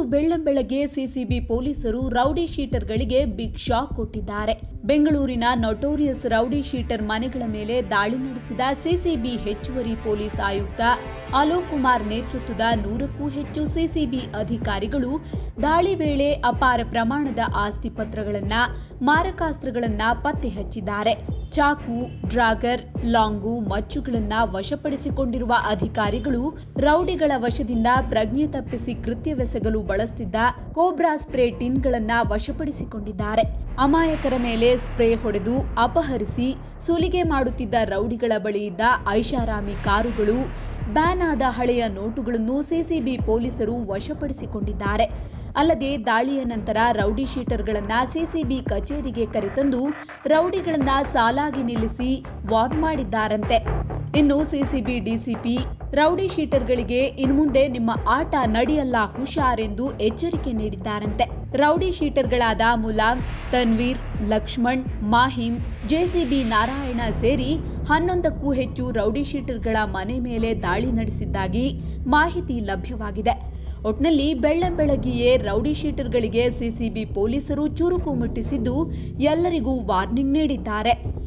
ಬೆಳ್ಳಂಬೆಳಗ್ಗೆ CCB ಪೊಲೀಸರು rowdy ಶೀಟರ್ಗಳಿಗೆ big shock ಕೊಟ್ಟಿದ್ದಾರೆ ಬೆಂಗಳೂರಿನ ನೊಟೋರಿಯಸ್ ರೌಡಿ ಶೀಟರ್ ಮನೆಗಳ ಮೇಲೆ ದಾಳಿ ನಡೆಸಿದ ಸಿಸಿಬಿ ಹೆಚ್ಚುವರಿ ಪೊಲೀಸ್ ಆಯುಕ್ತ ಅಲೋಕ್ ಕುಮಾರ್ ನೇತೃತ್ವದ ನೂರಕ್ಕೂ ಹೆಚ್ಚು ಸಿಸಿಬಿ ಅಧಿಕಾರಿಗಳು ದಾಳಿ ವೇಳೆ ಅಪಾರ ಪ್ರಮಾಣದ ಆಸ್ತಿ ಪತ್ರಗಳನ್ನ ಮಾರಕಾಸ್ತ್ರಗಳನ್ನ ಪತ್ತೆ ಹಚ್ಚಿದ್ದಾರೆ ಚಾಕು ಡ್ರಾಗರ್ ಲಾಂಗು ಮಚ್ಚುಗಳನ್ನ ವಶಪಡಿಸಿಕೊಂಡಿರುವ ಅಧಿಕಾರಿಗಳು ರೌಡಿಗಳ ವಶದಿಂದ ಪ್ರಜ್ಞೆ ತಪ್ಪಿಸಿ ಕೃತ್ಯವೆಸಗಲು ಬಳಸುತ್ತಿದ್ದ ಕೋಬ್ರಾ ಸ್ಪ್ರೇ ಟಿನ್ಗಳನ್ನ ವಶಪಡಿಸಿಕೊಂಡಿದ್ದಾರೆ ಅಮಾಯಕರ ಮೇಲೆ ಸ್ಪ್ರೇ ಹೊಡೆದು ಅಪಹರಿಸಿ ಸುಲಿಗೆ ಮಾಡುತ್ತಿದ್ದ ರೌಡಿಗಳ ಬಳಿ ಇದ್ದ ಐಷಾರಾಮಿ ಕಾರುಗಳು ಬ್ಯಾನ್ ಆದ ಹಳೆಯ ನೋಟುಗಳನ್ನು ಸಿಸಿಬಿ ಪೊಲೀಸರು ವಶಪಡಿಸಿಕೊಂಡಿದ್ದಾರೆ ಅಲ್ಲದೆ ದಾಳಿಯ ನಂತರ ರೌಡಿ ಶೀಟರ್ಗಳನ್ನ ಸಿಸಿಬಿ ಕಚೇರಿಗೆ ಕರೆತಂದು ರೌಡಿಗಳನ್ನ ಸಾಲಾಗಿ ನಿಲ್ಲಿಸಿ ವಾರ್ನ್ ಮಾಡಿದ್ದಾರಂತೆ ಇನ್ನು ಸಿಸಿಬಿ ಡಿಸಿಪಿ ರೌಡಿ ಶೀಟರ್ಗಳಿಗೆ ಇನ್ಮುಂದೆ ನಿಮ್ಮ ಆಟ ನಡೆಯಲ್ಲ ಹುಷಾರೆಂದು ಎಚ್ಚರಿಕೆ ನೀಡಿದ್ದಾರಂತೆ ರೌಡಿ ಶೀಟರ್ಗಳಾದ ಮುಲಾಂ ತನ್ವೀರ್ ಲಕ್ಷ್ಮಣ್ ಮಾಹಿಂ ಜೆಸಿಬಿ ನಾರಾಯಣ ಸೇರಿ ಹನ್ನೊಂದಕ್ಕೂ ಹೆಚ್ಚು ರೌಡಿ ಶೀಟರ್ಗಳ ಮನೆ ಮೇಲೆ ದಾಳಿ ನಡೆಸಿದ್ದಾಗಿ ಮಾಹಿತಿ ಲಭ್ಯವಾಗಿದೆ ಒಟ್ನಲ್ಲಿ ಬೆಳ್ಳಂಬೆಳಗ್ಗೆಯೇ ರೌಡಿ ಶೀಟರ್ಗಳಿಗೆ ಸಿಸಿಬಿ ಪೊಲೀಸರು ಚುರುಕು ಮುಟ್ಟಿಸಿದ್ದು ಎಲ್ಲರಿಗೂ ವಾರ್ನಿಂಗ್ ನೀಡಿದ್ದಾರೆ